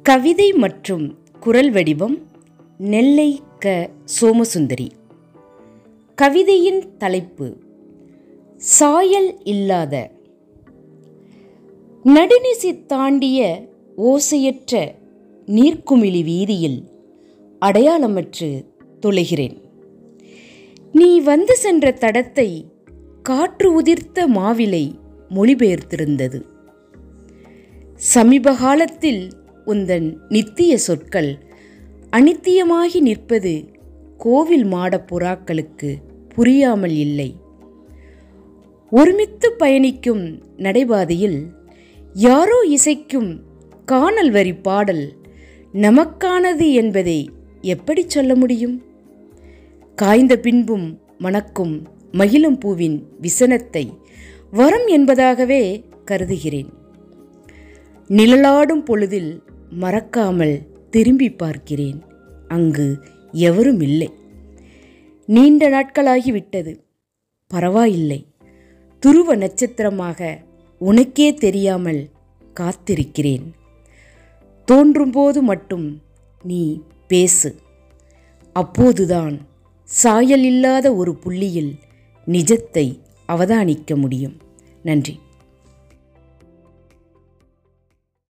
கவிதை மற்றும் குரல் வடிவம் நெல்லை க சோமசுந்தரி கவிதையின் தலைப்பு சாயல் இல்லாத நடுநிசி தாண்டிய ஓசையற்ற நீர்க்குமிழி வீதியில் அடையாளமற்று தொலைகிறேன் நீ வந்து சென்ற தடத்தை காற்று உதிர்த்த மாவிலை மொழிபெயர்த்திருந்தது சமீப காலத்தில் உந்தன் நித்திய சொற்கள் அனித்தியமாகி நிற்பது கோவில் மாட புறாக்களுக்கு புரியாமல் இல்லை ஒருமித்து பயணிக்கும் நடைபாதையில் யாரோ இசைக்கும் காணல் வரி பாடல் நமக்கானது என்பதை எப்படி சொல்ல முடியும் காய்ந்த பின்பும் மணக்கும் மகிழும் பூவின் விசனத்தை வரம் என்பதாகவே கருதுகிறேன் நிழலாடும் பொழுதில் மறக்காமல் திரும்பி பார்க்கிறேன் அங்கு எவரும் இல்லை நீண்ட நாட்களாகிவிட்டது பரவாயில்லை துருவ நட்சத்திரமாக உனக்கே தெரியாமல் காத்திருக்கிறேன் தோன்றும்போது மட்டும் நீ பேசு அப்போதுதான் சாயல் இல்லாத ஒரு புள்ளியில் நிஜத்தை அவதானிக்க முடியும் நன்றி